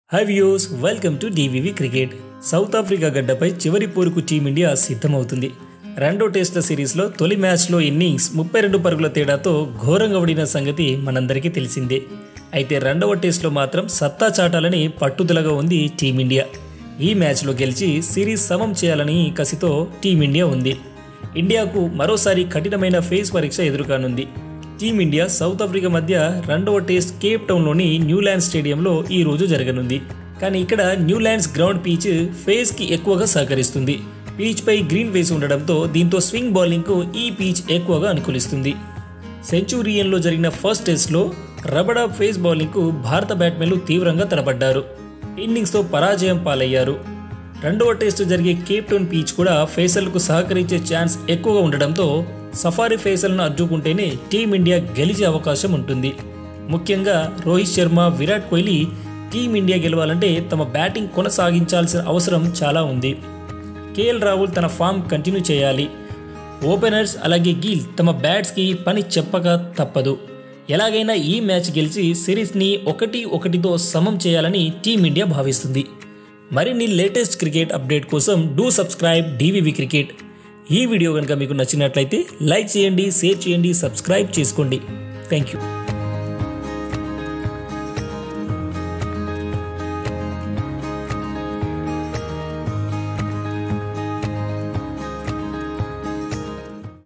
high views welcome to DVV cricket South Africa గడ్డపై చివరి పోరుకు టీమిండియా సిద్ధమవుతుంది రెండో టెస్ట్ల సిరీస్లో తొలి మ్యాచ్లో ఇన్నింగ్స్ ముప్పై రెండు పరుగుల తేడాతో ఘోరంగా ఓడిన సంగతి మనందరికీ తెలిసిందే అయితే రెండవ టెస్ట్లో మాత్రం సత్తా చాటాలని పట్టుదలగా ఉంది టీమిండియా ఈ మ్యాచ్లో గెలిచి సిరీస్ సమం చేయాలని కసితో టీమిండియా ఉంది ఇండియాకు మరోసారి కఠినమైన ఫేస్ పరీక్ష ఎదురుకానుంది టీమిండియా సౌత్ ఆఫ్రికా మధ్య రెండవ టెస్ట్ కేప్ టౌన్లోని న్యూల్యాండ్ స్టేడియంలో ఈ రోజు జరగనుంది కానీ ఇక్కడ న్యూల్యాండ్స్ గ్రౌండ్ పీచ్ ఫేస్కి ఎక్కువగా సహకరిస్తుంది పీచ్ పై గ్రీన్ వేసి ఉండడంతో దీంతో స్వింగ్ బౌలింగ్కు ఈ పీచ్ ఎక్కువగా అనుకూలిస్తుంది సెంచురియన్లో జరిగిన ఫస్ట్ టెస్ట్లో రబడా ఫేస్ బౌలింగ్కు భారత బ్యాట్మెన్లు తీవ్రంగా తలపడ్డారు ఇన్నింగ్స్తో పరాజయం పాలయ్యారు రెండవ టెస్టు జరిగే కేప్ టౌన్ పీచ్ కూడా ఫేసర్లకు సహకరించే ఛాన్స్ ఎక్కువగా ఉండడంతో సఫారీ ఫేసర్లను అడ్డుకుంటేనే టీమిండియా గెలిచే అవకాశం ఉంటుంది ముఖ్యంగా రోహిత్ శర్మ విరాట్ కోహ్లీ టీమిండియా గెలవాలంటే తమ బ్యాటింగ్ కొనసాగించాల్సిన అవసరం చాలా ఉంది కేఎల్ రాహుల్ తన ఫామ్ కంటిన్యూ చేయాలి ఓపెనర్స్ అలాగే గిల్ తమ బ్యాట్స్కి పని చెప్పక తప్పదు ఎలాగైనా ఈ మ్యాచ్ గెలిచి సిరీస్ని ఒకటి ఒకటితో సమం చేయాలని టీమిండియా భావిస్తుంది మరిన్ని లేటెస్ట్ క్రికెట్ అప్డేట్ కోసం డూ సబ్స్క్రైబ్ డివివి క్రికెట్ ఈ వీడియో కనుక మీకు నచ్చినట్లయితే లైక్ చేయండి షేర్ చేయండి సబ్స్క్రైబ్ చేసుకోండి థ్యాంక్ యూ